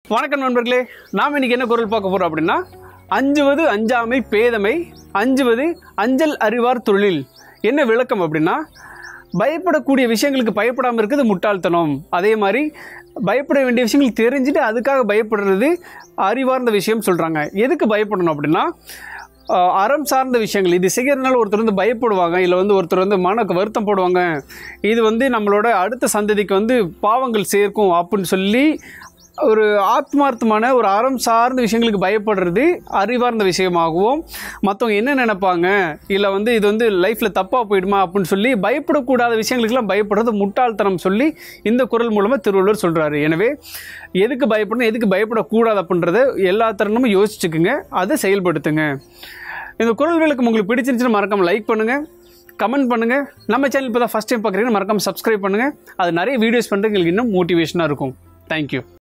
வணக்கம் நண்பர்களே நாம் இன்னைக்கு என்ன குரல் பார்க்க போகிறோம் அப்படின்னா அஞ்சுவது அஞ்சாமை பேதமை அஞ்சுவது அஞ்சல் அறிவார் தொழில் என்ன விளக்கம் அப்படின்னா பயப்படக்கூடிய விஷயங்களுக்கு பயப்படாமல் இருக்கிறது முட்டாள்தனம் அதே மாதிரி பயப்பட வேண்டிய விஷயங்கள் தெரிஞ்சுட்டு அதுக்காக பயப்படுறது அறிவார்ந்த விஷயம் சொல்கிறாங்க எதுக்கு பயப்படணும் அப்படின்னா ஆஹ் அறம் சார்ந்த விஷயங்கள் இது செய்கிறதுனால ஒருத்தர் வந்து பயப்படுவாங்க இல்லை வந்து ஒருத்தர் வந்து மன வருத்தம் போடுவாங்க இது வந்து நம்மளோட அடுத்த சந்ததிக்கு வந்து பாவங்கள் சேர்க்கும் அப்படின்னு சொல்லி ஒரு ஆத்மார்த்தமான ஒரு அறம் சார்ந்த விஷயங்களுக்கு பயப்படுறது அறிவார்ந்த விஷயமாகவும் மற்றவங்க என்ன நினைப்பாங்க இல்லை வந்து இது வந்து லைஃப்பில் தப்பாக போயிடுமா அப்படின்னு சொல்லி பயப்படக்கூடாத விஷயங்களுக்கெல்லாம் பயப்படுறது முட்டாள்தனம் சொல்லி இந்த குரல் மூலமாக திருவள்ளுவர் சொல்கிறாரு எனவே எதுக்கு பயப்படணும் எதுக்கு பயப்படக்கூடாது அப்படின்றத எல்லா தருணமும் யோசிச்சுக்குங்க அதை செயல்படுத்துங்க இந்த குரல் விளக்கம் உங்களுக்கு பிடிச்சிருந்துச்சுன்னா மறக்காம லைக் பண்ணுங்கள் கமெண்ட் பண்ணுங்கள் நம்ம சேனல் இப்போ தான் ஃபஸ்ட் டைம் பார்க்குறீங்கன்னா மறக்காம சப்ஸ்கிரைப் பண்ணுங்கள் அது நிறைய வீடியோஸ் பண்ணுறது எங்களுக்கு இன்னும் மோட்டிவேஷனாக இருக்கும் தேங்க்யூ